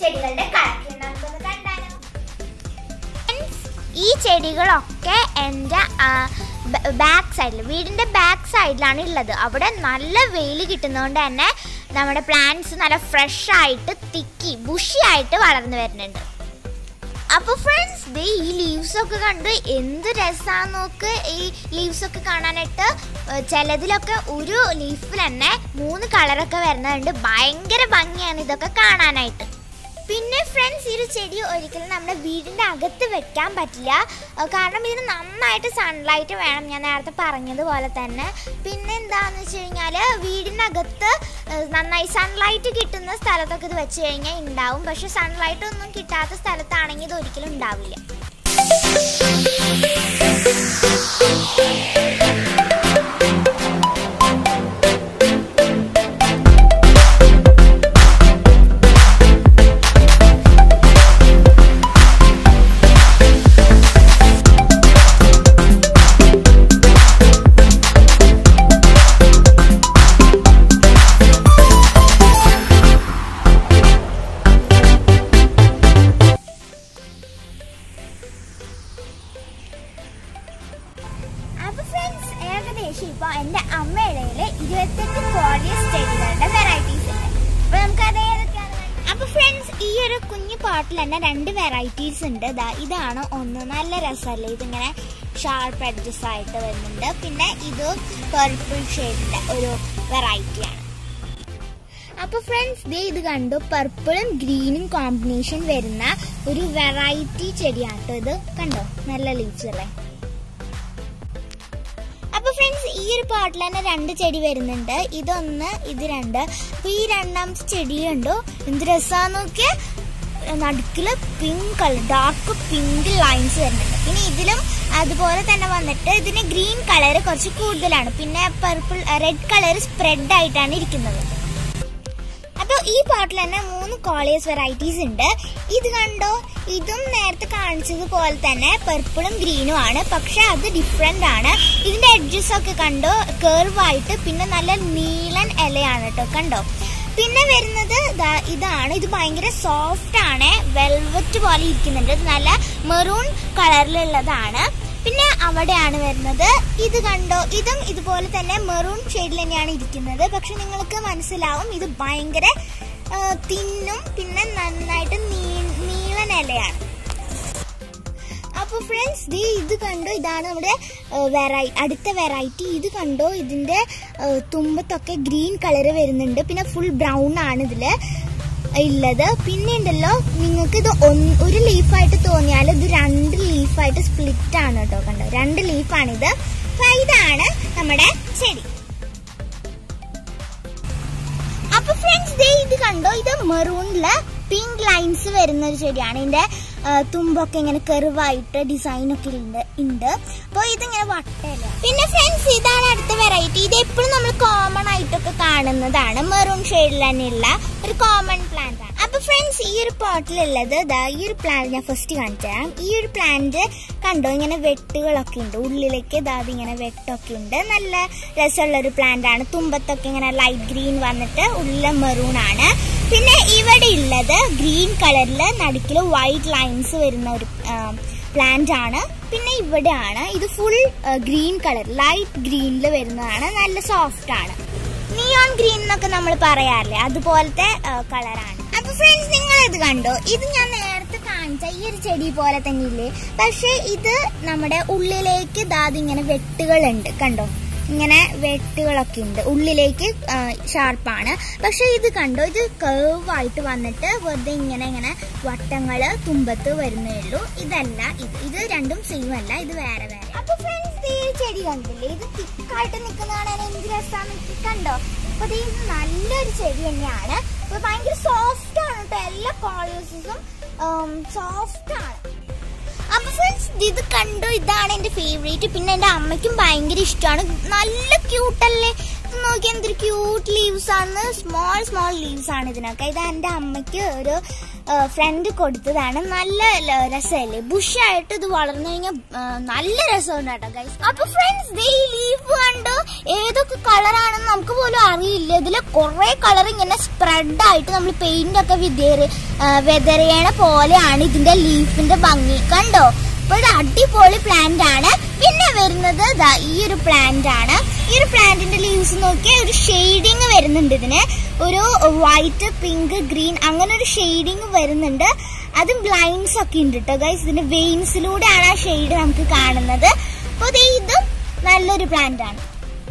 ചെടികളുടെ കളക്ഷൻ നമുക്കൊന്ന് കണ്ടാലോ ഈ ചെടികളൊക്കെ എൻ്റെ ബാക്ക് സൈഡിൽ വീടിൻ്റെ ബാക്ക് സൈഡിലാണ് ഉള്ളത് അവിടെ നല്ല വെയിൽ കിട്ടുന്നതുകൊണ്ട് തന്നെ നമ്മുടെ പ്ലാന്റ്സ് നല്ല ഫ്രഷ് ആയിട്ട് തിക്കി ബുഷി ആയിട്ട് വളർന്നു വരുന്നുണ്ട് അപ്പോൾ ഫ്രണ്ട്സ് ദേ ഈ ലീവ്സ് ഒക്കെ കണ്ട് എന്ത് രസമാണെന്ന് നോക്ക് ഈ ലീവ്സ് ഒക്കെ കാണാനായിട്ട് ഏഹ് ചിലതിലൊക്കെ ഒരു ലീഫിൽ തന്നെ മൂന്ന് കളറൊക്കെ വരുന്നുണ്ട് ഭയങ്കര ഭംഗിയാണ് ഇതൊക്കെ കാണാനായിട്ട് പിന്നെ ഫ്രണ്ട്സ് ഈ ഒരു ചെടി ഒരിക്കലും നമ്മുടെ വീടിൻ്റെ അകത്ത് വെക്കാൻ പറ്റില്ല ഏഹ് കാരണം ഇതിന് നന്നായിട്ട് സൺലൈറ്റ് വേണം ഞാൻ നേരത്തെ പറഞ്ഞതുപോലെ തന്നെ പിന്നെ എന്താണെന്ന് വെച്ച് കഴിഞ്ഞാൽ വീടിനകത്ത് ഏഹ് നന്നായി സൺലൈറ്റ് കിട്ടുന്ന സ്ഥലത്തൊക്കെ ഇത് വെച്ച് കഴിഞ്ഞാൽ ഉണ്ടാവും പക്ഷെ സൺലൈറ്റ് ഒന്നും കിട്ടാത്ത സ്ഥലത്താണെങ്കിൽ ഇത് ഒരിക്കലും ഉണ്ടാവില്ല അപ്പൊ ഫ്രണ്ട്സ് ഏകദേശം ഇപ്പൊ എന്റെ അമ്മയുടെ ഇരുപത്തെട്ട് കോളിയസ് ചെടികളുടെ വെറൈറ്റീസ് ഉണ്ട് അപ്പൊ നമുക്ക് അത് ഏതൊക്കെയാണ് അപ്പൊ ഫ്രണ്ട്സ് ഈ ഒരു കുഞ്ഞു പോട്ടിൽ തന്നെ രണ്ട് വെറൈറ്റീസ് ഉണ്ട് ദാ ഇതാണ് ഒന്ന് നല്ല രസമല്ലേ ഇതിങ്ങനെ ഷാർപ്പ് എഡ്ജസ് ആയിട്ട് വരുന്നുണ്ട് പിന്നെ ഇത് പർപ്പിൾ ഷെയ്ഡിന്റെ ഒരു വെറൈറ്റിയാണ് അപ്പൊ ഫ്രണ്ട്സ് ദേ ഇത് കണ്ടു പർപ്പിളും ഗ്രീനും കോമ്പിനേഷൻ വരുന്ന ഒരു വെറൈറ്റി ചെടിയാണ് ട്ടോ ഇത് കണ്ടോ നല്ല ലീവ്സ് അല്ലേ അപ്പൊ ഫ്രണ്ട്സ് ഈ ഒരു പോട്ടിൽ തന്നെ രണ്ട് ചെടി വരുന്നുണ്ട് ഇതൊന്ന് ഇത് രണ്ട് അപ്പൊ ഈ രണ്ടാമത്തെ ചെടി കണ്ടോ എന്ത് രസാന്ന് നോക്കിയ നടുക്കില് pink colour dark pink lines വരുന്നുണ്ട് പിന്നെ ഇതിലും അതുപോലെ തന്നെ വന്നിട്ട് ഇതിന് ഗ്രീൻ കളർ കുറച്ച് കൂടുതലാണ് പിന്നെ പർപ്പിൾ റെഡ് കളർ സ്പ്രെഡ് ആയിട്ടാണ് ഇരിക്കുന്നത് അപ്പൊ ഈ പോട്ടിൽ തന്നെ മൂന്ന് കോളിയസ് വെറൈറ്റീസ് ഉണ്ട് ഇത് കണ്ടോ ഇതും നേരത്തെ കാണിച്ചതുപോലെ തന്നെ പർപ്പിളും ഗ്രീനും ആണ് പക്ഷെ അത് ഡിഫറെന്റ് ആണ് ഇതിന്റെ എഡ്ജസ് ഒക്കെ കണ്ടോ കേർവ് ആയിട്ട് പിന്നെ നല്ല നീളൻ ഇലയാണ് കേട്ടോ കണ്ടോ പിന്നെ വരുന്നത് ദാ ഇതാണ് ഇത് ഭയങ്കര സോഫ്റ്റ് ആണ് വെൽവെറ്റ് പോലെ ഇരിക്കുന്നുണ്ട് ഇത് നല്ല മെറൂൺ കളറിലുള്ളതാണ് പിന്നെ അവിടെയാണ് വരുന്നത് ഇത് കണ്ടോ ഇതും ഇതുപോലെ തന്നെ മെറൂൺ ഷെയ്ഡിൽ തന്നെയാണ് ഇരിക്കുന്നത് പക്ഷെ നിങ്ങൾക്ക് മനസ്സിലാവും ഇത് ഭയങ്കര തിന്നും പിന്നെ നന്നായിട്ട് നീ- നീളൻ ഇലയാണ് അപ്പൊ ഫ്രണ്ട്സ് ദേ ഇത് കണ്ടോ ഇതാണ് നമ്മുടെ വെറൈ അടുത്ത വെറൈറ്റി ഇത് കണ്ടോ ഇതിന്റെ ഏഹ്, തുമ്പത്തൊക്കെ ഗ്രീൻ കളർ വരുന്നുണ്ട് പിന്നെ ഫുൾ ബ്രൗൺ ആണ് ഇതില് ഉള്ളത് പിന്നെ ഉണ്ടല്ലോ നിങ്ങൾക്ക് ഇത് ഒന്ന് ഒരു ലീഫായിട്ട് തോന്നിയാൽ ഇത് രണ്ട് ലീഫായിട്ട് സ്പ്ലിറ്റ് ആണ് കേട്ടോ കണ്ടോ രണ്ട് ലീഫാണിത് അപ്പൊ ഇതാണ് നമ്മുടെ ചെടി അപ്പൊ ഫ്രണ്ട്സ് ദേ ഇത് കണ്ടോ ഇത് മെറൂണില് പിങ്ക് ലൈൻസ് വരുന്ന ഒരു ചെടിയാണ് ഇതിന്റെ ആ, തുമ്പൊക്കെ ഇങ്ങനെ കെറിവായിട്ട് ഡിസൈൻ ഒക്കെ ഉണ്ട് ഉണ്ട് അപ്പൊ ഇതിങ്ങനെ വട്ടല്ല പിന്നെ ഫ്രണ്ട്സ് ഇതാണ് അടുത്ത വെറൈറ്റി ഇത് എപ്പോഴും നമ്മൾ കോമൺ ആയിട്ടൊക്കെ കാണുന്നതാണ് മെറൂൺ ഷെയ്ഡിൽ തന്നെയുള്ള ഒരു കോമൺ പ്ലാന്റ് ആണ് അപ്പൊ ഫ്രണ്ട്സ് ഈ ഒരു പോട്ടിലുള്ളത് ദാ ഈ ഒരു പ്ലാന്റ് ഞാൻ ഫസ്റ്റ് കാണിച്ചു തരാം ഈ ഒരു പ്ലാന്റ് കണ്ടോ ഇങ്ങനെ വെട്ടുകളൊക്കെ ഉണ്ട് ഉള്ളിലേക്ക് ദാ ഇങ്ങനെ വെട്ടൊക്കെ ഉണ്ട് നല്ല രസമുള്ള ഒരു പ്ലാന്റ് ആണ് തുമ്പത്തൊക്കെ ഇങ്ങനെ ലൈറ്റ് ഗ്രീൻ വന്നിട്ട് ഉള്ളിൽ മെറൂൺ ആണ് പിന്നെ ഇവിടെ ഉള്ളത് ഗ്രീൻ കളറിൽ നടുക്കിൽ വൈറ്റ് ലൈൻസ് വരുന്ന ഒരു പ്ലാന്റ് ആണ് പിന്നെ ഇവിടെയാണ് ഇത് ഫുൾ ഗ്രീൻ കളർ ലൈറ്റ് ഗ്രീനിൽ വരുന്നതാണ് നല്ല സോഫ്റ്റ് ആണ് നിയോൺ ഗ്രീൻ എന്നൊക്കെ നമ്മൾ പറയാറില്ലേ അതുപോലത്തെ കളറാണ് അപ്പൊ ഫ്രണ്ട്സ് നിങ്ങൾ ഇത് കണ്ടോ ഇത് ഞാൻ നേരത്തെ കാണിച്ച ഈ ഒരു ചെടി പോലെ തന്നെ ഇല്ലേ പക്ഷെ ഇത് നമ്മുടെ ഉള്ളിലേക്ക് ദാത് ഇങ്ങനെ വെട്ടുകളുണ്ട് കണ്ടോ ഇങ്ങനെ വെട്ടുകളൊക്കെ ഉണ്ട് ഉള്ളിലേക്ക് ഷാർപ്പാണ് പക്ഷെ ഇത് കണ്ടോ ഇത് curve ആയിട്ട് വന്നിട്ട് വെറുതെ ഇങ്ങനെ ഇങ്ങനെ വട്ടങ്ങള് തുമ്പത്ത് വരുന്നേ ഉള്ളൂ ഇതല്ല ഇത് ഇത് രണ്ടും സെയിം അല്ല ഇത് വേറെ വേറെ അപ്പൊ ഫ്രണ്ട്സ് ഈ ഒരു ചെടി കണ്ടില്ലേ ഇത് തിക്കായിട്ട് നിൽക്കുന്നതാണ് എന്ത് രസമാണ് കണ്ടോ അപ്പൊ ഇത് ഇത് നല്ലൊരു ചെടി തന്നെയാണ് അപ്പൊ ഭയങ്കര സോഫ്റ്റ് ആണ് കേട്ടോ എല്ലാ കോളേഴ്സും സോഫ്റ്റ് ആണ് അപ്പൊ ഫ്രണ്ട്സ് ഇത് കണ്ടു ഇതാണ് എന്റെ ഫേവറേറ്റ് പിന്നെ എന്റെ അമ്മയ്ക്കും ഭയങ്കര ഇഷ്ടമാണ് നല്ല ക്യൂട്ടല്ലേ ഇത് നോക്കി എന്തൊരു ക്യൂട്ട് ലീവ്സ് ആണ് സ്മോൾ സ്മോൾ ലീവ്സ് ആണ് ഇതിനൊക്കെ ഇത് എന്റെ അമ്മയ്ക്ക് ഒരു ഫ്രണ്ട് കൊടുത്തതാണ് നല്ല ല- രസമല്ലേ ബുഷായിട്ട് ഇത് വളർന്നു കഴിഞ്ഞാൽ നല്ല രസമുണ്ട് കേട്ടോ ഗൈസ് അപ്പൊ ഫ്രണ്ട്സ് ഈ ലീഫ് കണ്ടോ ഏതൊക്കെ കളറാണെന്ന് നമുക്ക് പോലും അറിയില്ല ഇതില് കുറെ കളർ ഇങ്ങനെ സ്പ്രെഡ് ആയിട്ട് നമ്മൾ പെയിന്റ് ഒക്കെ വിതറി വെതറിയണ പോലെയാണ് ഇതിന്റെ ലീഫിന്റെ ഭംഗി കണ്ടോ അപ്പൊ ഇത് അടിപൊളി പ്ലാന്റ് ആണ് പിന്നെ വരുന്നത് ദാ ഈ ഒരു പ്ലാന്റ് ആണ് ഈ ഒരു പ്ലാന്റിന്റെ ലീവ്സ് നോക്കിയാൽ ഒരു ഷെയ്ഡിങ് വരുന്നുണ്ട് ഇതിന് ഒരു വൈറ്റ് പിങ്ക് ഗ്രീൻ അങ്ങനെ ഒരു ഷെയ്ഡിങ് വരുന്നുണ്ട് അതും ബ്ലൈൻസ് ഒക്കെ ഉണ്ട് കേട്ടോ ഗൈസ് ഇതിന്റെ വെയിൻസിലൂടെയാണ് ആ ഷെയ്ഡ് നമുക്ക് കാണുന്നത് അപ്പൊ ദേ ഇതും നല്ലൊരു പ്ലാന്റ് ആണ്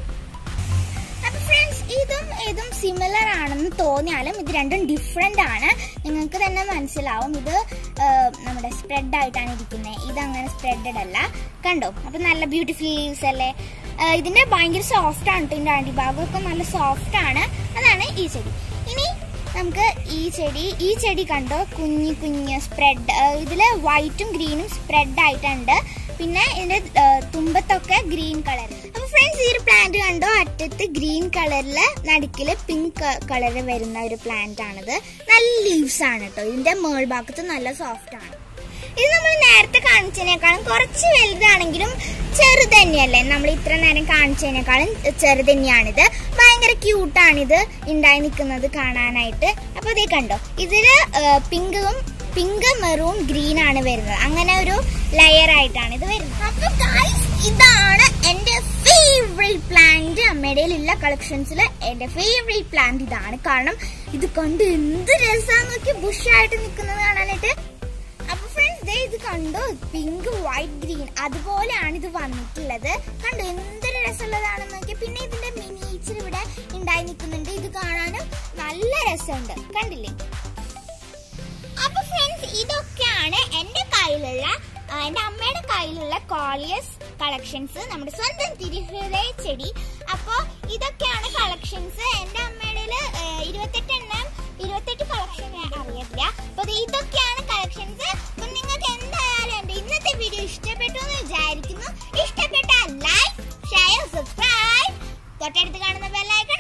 അപ്പൊ ഫ്രണ്ട്സ് ഇതും ഇതും സിമിലർ ആണെന്ന് തോന്നിയാലും ഇത് രണ്ടും ഡിഫറെന്റ് ആണ് നിങ്ങൾക്ക് തന്നെ മനസ്സിലാവും ഇത് ആ, നമ്മുടെ സ്പ്രെഡ് ആയിട്ടാണ് ഇരിക്കുന്നത് ഇത് അങ്ങനെ സ്പ്രെഡഡ് അല്ല കണ്ടോ അപ്പൊ നല്ല ബ്യൂട്ടിഫുൾ ലീവ്സ് അല്ലേ ആ, ഇതിന്റെ ഭയങ്കര സോഫ്റ്റ് ആണ് കേട്ടോ ഇതിന്റെ അടിഭാഗമൊക്കെ നല്ല സോഫ്റ്റ് ആണ് അതാണ് ഈ ചെടി ഇനി നമുക്ക് ഈ ചെടി ഈ ചെടി കണ്ടോ കുഞ്ഞു കുഞ്ഞ് സ്പ്രെഡ് ഇതില് വൈറ്റും ഗ്രീനും സ്പ്രെഡ് ആയിട്ടുണ്ട് പിന്നെ ഇതിന്റെ ആ, തുമ്പത്തൊക്കെ ഗ്രീൻ കളർ അപ്പൊ ഫ്രണ്ട്സ് ഈ ഒരു പ്ലാന്റ് കണ്ടോ അറ്റത്ത് ഗ്രീൻ കളറില് നടുക്കില് പിങ്ക് കളർ വരുന്ന ഒരു പ്ലാന്റ് ആണിത് നല്ല ലീവ്സ് ആണ് കേട്ടോ ഇതിന്റെ മേൾഭാഗത്ത് നല്ല സോഫ്റ്റ് ആണ് ഇത് നമ്മൾ നേരത്തെ കാണിച്ചതിനേക്കാളും കുറച്ച് വലുതാണെങ്കിലും ചെറുത് തന്നെയല്ലേ നമ്മൾ ഇത്ര നേരം കാണിച്ചതിനേക്കാളും ചെറുത് തന്നെയാണിത് ഭയങ്കര ക്യൂട്ടാണിത് ഉണ്ടായി നിൽക്കുന്നത് കാണാനായിട്ട് അപ്പൊ ഇതേ കണ്ടോ ഇതില് പിങ്കും പിങ്ക് മെറൂൺ ഗ്രീൻ ആണ് വരുന്നത് അങ്ങനെ ഒരു ലെയർ ആയിട്ടാണ് ഇത് വരുന്നത് അപ്പൊ guys, ഇതാണ് എന്റെ ഫേവറേറ്റ് പ്ലാന്റ് അമ്മയുടെ ഉള്ള കളക്ഷൻസിൽ എന്റെ ഫേവറേറ്റ് പ്ലാന്റ് ഇതാണ് കാരണം ഇത് കണ്ട് എന്ത് രസമാന്ന് നോക്കി ബുഷായിട്ട് നിൽക്കുന്നത് കാണാനായിട്ട് അപ്പൊ ഫ്രണ്ട്സ് ദേ ഇത് കണ്ടോ പിങ്ക് വൈറ്റ് ഗ്രീൻ അതുപോലെയാണ് ഇത് വന്നിട്ടുള്ളത് കണ്ടോ എന്തൊരു രസമുള്ളതാണെന്ന് നോക്കി പിന്നെ ഇതിന്റെ മിനിയേച്ചർ ഇവിടെ ഉണ്ടായി നിൽക്കുന്നുണ്ട് ഇത് കാണാനും നല്ല രസമുണ്ട് കണ്ടില്ലേ അപ്പൊ ഫ്രണ്ട്സ് ഇതൊക്കെയാണ് എന്റെ കയ്യിലുള്ള ആ, എന്റെ അമ്മയുടെ കയ്യിലുള്ള കോളിയസ് കളക്ഷൻസ് നമ്മുടെ സ്വന്തം തിരുഹൃദയ ചെടി അപ്പൊ ഇതൊക്കെയാണ് കളക്ഷൻസ് എന്റെ അമ്മയുടെ ഇരുപത്തെട്ട് എണ്ണം ഇരുപത്തെട്ട് കളക്ഷൻ അറിയത്തില്ല അപ്പൊ ദേ ഇതൊക്കെയാണ് കളക്ഷൻസ് അപ്പൊ നിങ്ങൾക്ക് എന്തായാലും എന്റെ ഇന്നത്തെ വീഡിയോ ഇഷ്ടപ്പെട്ടു എന്ന് വിചാരിക്കുന്നു ഇഷ്ടപ്പെട്ട ലൈക്ക് ഷെയർ സബ്സ്ക്രൈബ് തൊട്ടടുത്ത് കാണുന്ന ബെല്ലൈക്കൺ